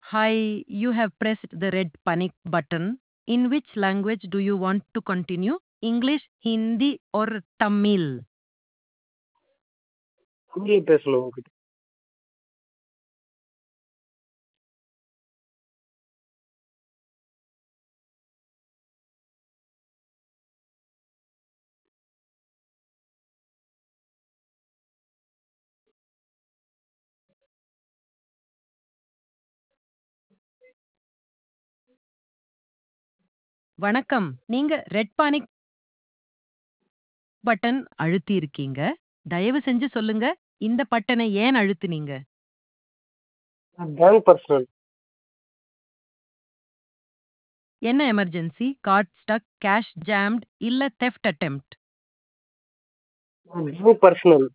Hi, you have pressed the red panic button. In which language do you want to continue? English, Hindi, or Tamil? தமிழில் பேசணும் உங்ககிட்ட வணக்கம் நீங்க red panic button அழுத்தி இருக்கீங்க தயவு செஞ்சு சொல்லுங்க இந்த பட்டனை ஏன் அழுத்துனீங்க பேங்க் பர்சனல் என்ன emergency card stuck cash jammed இல்ல தெஃப்ட் அட்டெம்ப்ட் பேங்க் பர்சனல்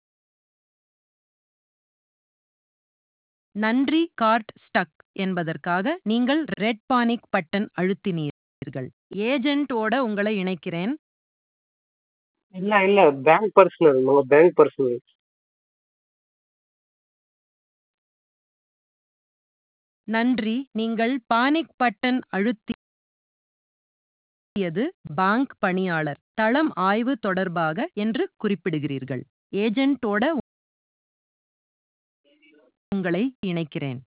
நன்றி கார்ட் ஸ்டக் என்பதற்காக நீங்கள் ரெட் பானிக் பட்டன் அழுத்தினீர்கள் ஏஜென்ட்டோட உங்களை இணைக்கிறேன் இல்ல இல்ல பேங்க் பர்சனல் நம்ம பேங்க் பர்சனல் நன்றி நீங்கள் பானிக் பட்டன் அழுத்தியது பாங்க் பணியாளர் தளம் ஆய்வு தொடர்பாக என்று குறிப்பிடுகிறீர்கள் ஏஜென்ட்டோட உங்களை இணைக்கிறேன்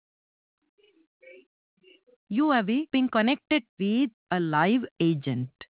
You have been connected with a live agent.